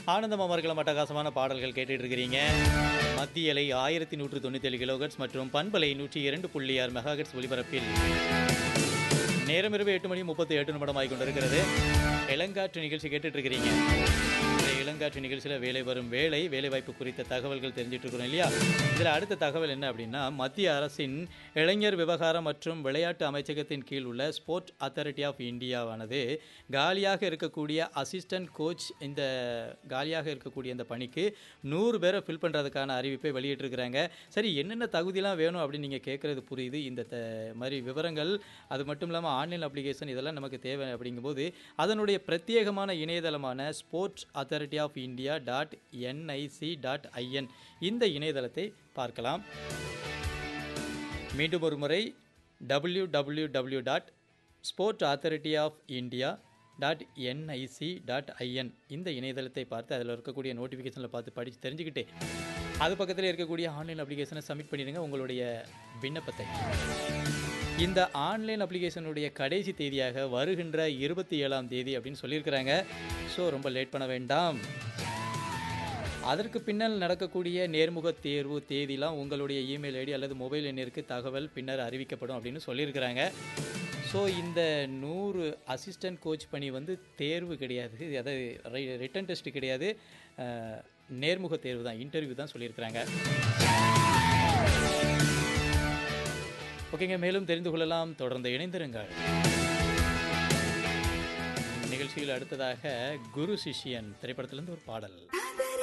ஆனந்தம் அமர்கலம் அட்டகாசமான பாடல்கள் கேட்டுட்டு இருக்கிறீங்க மத்திய அலை ஆயிரத்தி நூற்று தொண்ணூற்றி ஏழு கிலோகட்ஸ் மற்றும் பண்பலை நூற்றி இரண்டு புள்ளி ஆறு மெகாஹெட்ஸ் ஒலிபரப்பில் நேரம் இரவு எட்டு மணி முப்பத்தி எட்டு நிமிடம் ஆகி கொண்டிருக்கிறது இளங்காற்று நிகழ்ச்சி கேட்டுட்டு இருக்கிறீங்க இந்த இளங்காற்று நிகழ்ச்சியில் வேலை வரும் வேலை வேலைவாய்ப்பு குறித்த தகவல்கள் தெரிஞ்சிட்டு இருக்கிறோம் இல்லையா இதில் அடுத்த தகவல் என்ன அப்படின்னா மத்திய அரசின் இளைஞர் விவகாரம் மற்றும் விளையாட்டு அமைச்சகத்தின் கீழ் உள்ள ஸ்போர்ட் அத்தாரிட்டி ஆஃப் இந்தியாவானது காலியாக இருக்கக்கூடிய அசிஸ்டன்ட் கோச் இந்த காலியாக இருக்கக்கூடிய இந்த பணிக்கு நூறு பேரை ஃபில் பண்ணுறதுக்கான அறிவிப்பை வெளியிட்டிருக்கிறாங்க சரி என்னென்ன தகுதிலாம் வேணும் அப்படின்னு நீங்கள் கேட்குறது புரியுது இந்த த மாதிரி விவரங்கள் அது மட்டும் இல்லாமல் ஆன்லைன் அப்ளிகேஷன் இதெல்லாம் நமக்கு தேவை அப்படிங்கும்போது அதனுடைய பிரத்யேகமான இணையதளமான sports authority of India dot NIC dot IN இந்த இணையதளத்தை பார்க்கலாம் மீண்டும் ஒரு முறை W W W dot sport authority of India dot NIC dot IN இந்த இணையதளத்தை பார்த்து அதில் இருக்கக்கூடிய நோட்டிஃபிகேஷனில் பார்த்து படித்து தெரிஞ்சுக்கிட்டு அது பக்கத்தில் இருக்கக்கூடிய ஆன்லைன் அப்ளிகேஷனை சப்மிட் பண்ணிடுங்க உங்களுடைய விண்ணப்பத்தை இந்த ஆன்லைன் அப்ளிகேஷனுடைய கடைசி தேதியாக வருகின்ற இருபத்தி ஏழாம் தேதி அப்படின்னு சொல்லியிருக்கிறாங்க ஸோ ரொம்ப லேட் பண்ண வேண்டாம் அதற்கு பின்னால் நடக்கக்கூடிய நேர்முக தேர்வு தேதிலாம் உங்களுடைய இமெயில் ஐடி அல்லது மொபைல் எண்ணிற்கு தகவல் பின்னர் அறிவிக்கப்படும் அப்படின்னு சொல்லியிருக்கிறாங்க ஸோ இந்த நூறு அசிஸ்டன்ட் கோச் பணி வந்து தேர்வு கிடையாது அதாவது ரிட்டன் டெஸ்ட் கிடையாது அஹ், நேர்முக தேர்வு தான் இன்டர்வியூ தான் சொல்லியிருக்கிறாங்க ஓகேங்க மேலும் தெரிந்து கொள்ளலாம் தொடர்ந்து இணைந்திருங்கள் நிகழ்ச்சியில் அடுத்ததாக குரு சிஷ்யன் திரைப்படத்திலிருந்து ஒரு பாடல்